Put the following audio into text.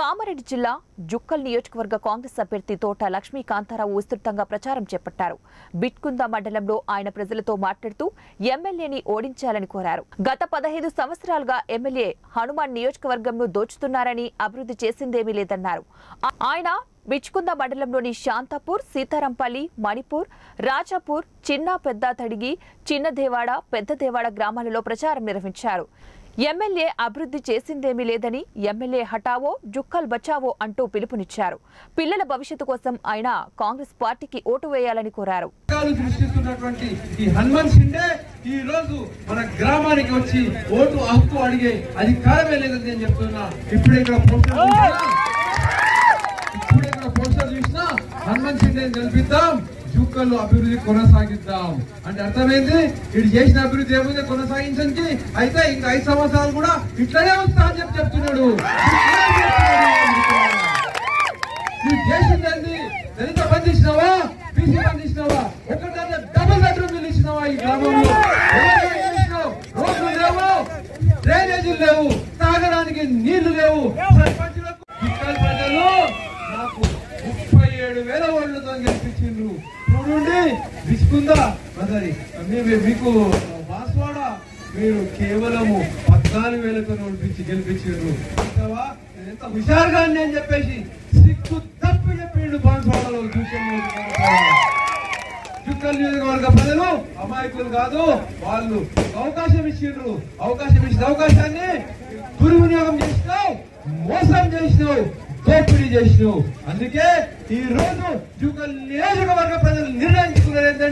కామారెడ్డి జిల్లా జుక్కల్ నియోజకవర్గ కాంగ్రెస్ అభ్యర్థి తోట లక్ష్మీకాంతారావు విస్తృతంగా ప్రచారం చేపట్టారు బిట్కుంద మండలంలో ఆయన ప్రజలతో మాట్లాడుతూ ఎమ్మెల్యేని ఓడించాలని కోరారు గత పదహైదు సంవత్సరాలుగా ఎమ్మెల్యే హనుమాన్ నియోజకవర్గంను దోచుతున్నారని అభివృద్ధి చేసిందేమీ లేదన్నారు ఆ- ఆయన బిచ్కుంద మండలంలోని శాంతాపూర్ సీతారాంపల్లి మణిపూర్ రాజాపూర్ చిన్న పెద్ద తడిగి చిన్న దేవాడ పెద్ద దేవాడ గ్రామాలలో ప్రచారం నిర్వహించారు ఎమ్మెల్యే అభివృద్ధి చేసిందేమీ లేదని ఎమ్మెల్యే హటావో జుక్కల్ బచావో అంటూ పిలుపునిచ్చారు పిల్లల భవిష్యత్తు కోసం ఆయన కాంగ్రెస్ పార్టీకి ఓటు వేయాలని కోరారు పథకాలు సృష్టిస్తున్నటువంటి ఈ హనుమాన్ షిండే ఈ రోజు మన గ్రామానికి వచ్చి ఓటు హక్కు అడిగే అధికారమే లేదని నేను చెప్తున్నా ఇప్పుడు ఇక్కడ పోస్టర్ చూసినా ఇప్పుడు ఇక్కడ పోస్టర్ చూసినా హనుమాన్ షిండే గెలిపిద్దాం జూకల్లో అభివృద్ధి కొనసాగిద్దాం అంటే అర్థమైంది ఇటు చేసిన అభివృద్ధి ఏమైతే కొనసాగించండి అయితే ఇంకా ఐదు సంవత్సరాలు కూడా ఇట్లనే వస్తా అని చెప్పి చెప్తున్నాడు నువ్వు చేసిందండి దళిత బంధు ఇచ్చినావా బీసీ బంధు ఇచ్చినావా ఒకటంటే డబుల్ బెడ్రూమ్ ఇల్లు ఇచ్చినావా ఈ గ్రామంలో ఎవరికైనా ఇచ్చినావు? రోడ్లు లేవు డ్రైనేజీలు లేవు తాగడానికి నీళ్లు లేవు సర్పంచులకు ఇక్కడ ప్రజలు నాకు ముప్పై ఏడు వేల ఓట్లతో గెలిపించిండ్రు చూడండి విసుకుందా మరి మీ- మీకు బాస్వాడ మీరు కేవలము పద్నాలుగు వేలతో ఓడిపించి గెలిపించిండ్రు చూసావా? నేను ఎంత హుషారుగా అని చెప్పేసి సిక్కు తప్పి చెప్పిండు బాన్స్వాడలో జూకల్ నియోజకవర్గ జుక్కల్ నియోజకవర్గ ప్రజలు అమాయకులు కాదు వాళ్ళు అవకాశం ఇచ్చిండ్రు అవకాశం ఇచ్చిన అవకాశాన్ని దుర్వినియోగం చేసినావు మోసం చేసినావు దోపిడీ చేసినావు అందుకే ఈ రోజు జుక్కల్ నియోజకవర్గ ప్రజలు నిర్ణయించుకున్నారు ఏంటంటే